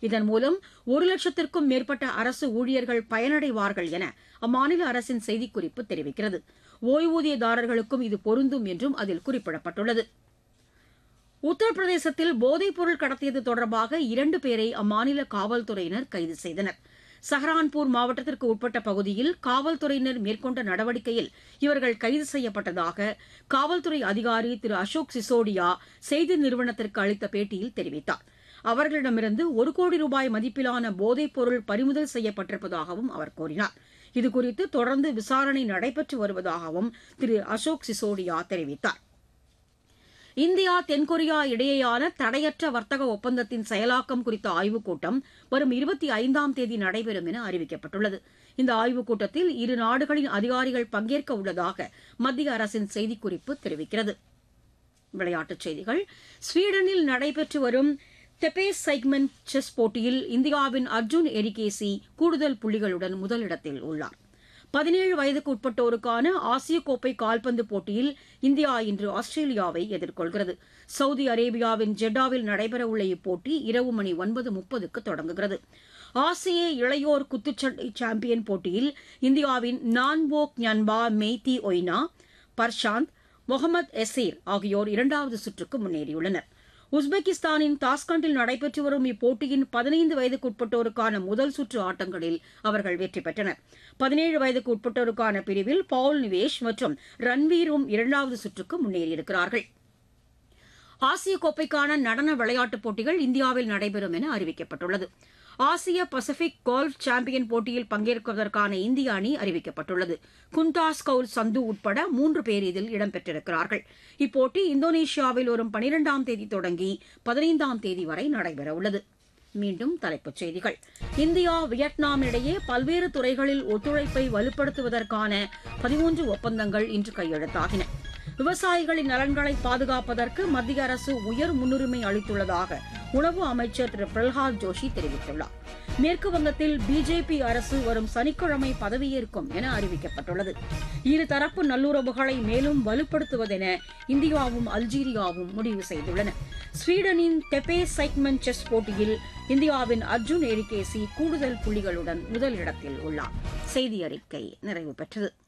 இதன் மூலம் ஒரு லட்சத்திற்கும் மேற்பட்ட அரசு ஊழியர்கள் பயனடைவார்கள் என அம்மாநில அரசின் செய்திக்குறிப்பு தெரிவிக்கிறது ஓய்வூதியதாரர்களுக்கும் இது பொருந்தும் என்றும் அதில் குறிப்பிடப்பட்டுள்ளது உத்தரப்பிரதேசத்தில் போதைப்பொருள் கடத்தியது தொடர்பாக இரண்டு பேரை அம்மாநில காவல்துறையினர் கைது செய்தனர் சஹரான்பூர் மாவட்டத்திற்கு உட்பட்ட பகுதியில் காவல்துறையினர் மேற்கொண்ட நடவடிக்கையில் இவர்கள் கைது செய்யப்பட்டதாக காவல்துறை அதிகாரி திரு அசோக் சிசோடியா செய்தி நிறுவனத்திற்கு அளித்த பேட்டியில் தெரிவித்தார் அவர்களிடமிருந்து ஒரு கோடி ரூபாய் மதிப்பிலான போதைப்பொருள் பறிமுதல் செய்யப்பட்டிருப்பதாகவும் அவர் கூறினார் இதுகுறித்து தொடர்ந்து விசாரணை நடைபெற்று வருவதாகவும் திரு அசோக் சிசோடியா தெரிவித்தார் இந்தியா தென்கொரியா இடையேயான தடையற்ற வர்த்தக ஒப்பந்தத்தின் செயலாக்கம் குறித்த ஆய்வுக் கூட்டம் வரும் இருபத்தி ஐந்தாம் தேதி நடைபெறும் என அறிவிக்கப்பட்டுள்ளது இந்த ஆய்வுக் கூட்டத்தில் இரு நாடுகளின் அதிகாரிகள் பங்கேற்க உள்ளதாக மத்திய அரசின் செய்திக்குறிப்பு தெரிவிக்கிறது விளையாட்டுச் செய்திகள் ஸ்வீடனில் நடைபெற்று வரும் தெபேஸ் சைக்மெண்ட் செஸ் போட்டியில் இந்தியாவின் அர்ஜுன் எரிகேசி கூடுதல் புள்ளிகளுடன் முதலிடத்தில் உள்ளார் பதினேழு வயதுக்கு உட்பட்டோருக்கான ஆசிய கோப்பை கால்பந்து போட்டியில் இந்தியா இன்று ஆஸ்திரேலியாவை எதிர்கொள்கிறது சவுதி அரேபியாவின் ஜெட்டாவில் நடைபெறவுள்ள இப்போட்டி இரவு மணி ஒன்பது முப்பதுக்கு தொடங்குகிறது ஆசிய இளையோர் குத்துச்சண்டை சாம்பியன் போட்டியில் இந்தியாவின் நான்போக் ஞான்பா மெய்தி ஒய்னா பர்ஷாந்த் முகமது எசீர் ஆகியோர் இரண்டாவது சுற்றுக்கு முன்னேறியுள்ளனர் உஸ்பெகிஸ்தானின் தாஸ்கண்டில் நடைபெற்று வரும் இப்போட்டியின் பதினைந்து வயதுக்குட்பட்டோருக்கான முதல் சுற்று ஆட்டங்களில் அவர்கள் வெற்றி பெற்றனர் பதினேழு வயதுக்கு உட்பட்டோருக்கான பிரிவில் பவுல் நிவேஷ் மற்றும் ரன்வீரும் இரண்டாவது சுற்றுக்கு முன்னேறியிருக்கிறார்கள் ஆசிய கோப்பைக்கான நடன விளையாட்டுப் போட்டிகள் இந்தியாவில் நடைபெறும் என அறிவிக்கப்பட்டுள்ளது ஆசிய பசிபிக் கோல்ஃப் சாம்பியன் போட்டியில் பங்கேற்பதற்கான இந்திய அணி அறிவிக்கப்பட்டுள்ளது குந்தாஸ் கவுல் சந்து உட்பட மூன்று பேர் இதில் இடம்பெற்றிருக்கிறார்கள் இப்போட்டி இந்தோனேஷியாவில் வரும் பனிரெண்டாம் தேதி தொடங்கி பதினைந்தாம் தேதி வரை நடைபெறவுள்ளது மீண்டும் தலைப்புச் செய்திகள் இந்தியா வியட்நாம் இடையே பல்வேறு துறைகளில் ஒத்துழைப்பை வலுப்படுத்துவதற்கான பதிமூன்று ஒப்பந்தங்கள் இன்று கையெழுத்தாகின விவசாயிகளின் நலன்களை பாதுகாப்பதற்கு மத்திய அரசு உயர் முன்னுரிமை அளித்துள்ளதாக உணவு அமைச்சர் திரு பிரல்ஹாத் ஜோஷி தெரிவித்துள்ளார் மேற்கு வங்கத்தில் பிஜேபி அரசு வரும் சனிக்கிழமை பதவியேற்கும் என அறிவிக்கப்பட்டுள்ளது இருதரப்பு நல்லுறவுகளை மேலும் வலுப்படுத்துவதென இந்தியாவும் அல்ஜீரியாவும் முடிவு செய்துள்ளன ஸ்வீடனின் தெபே சைக்மெண்ட் செஸ் போட்டியில் இந்தியாவின் அர்ஜுன் எரிகேசி கூடுதல் புள்ளிகளுடன் முதலிடத்தில் உள்ளார் செய்தி அறிக்கை நிறைவு பெற்றது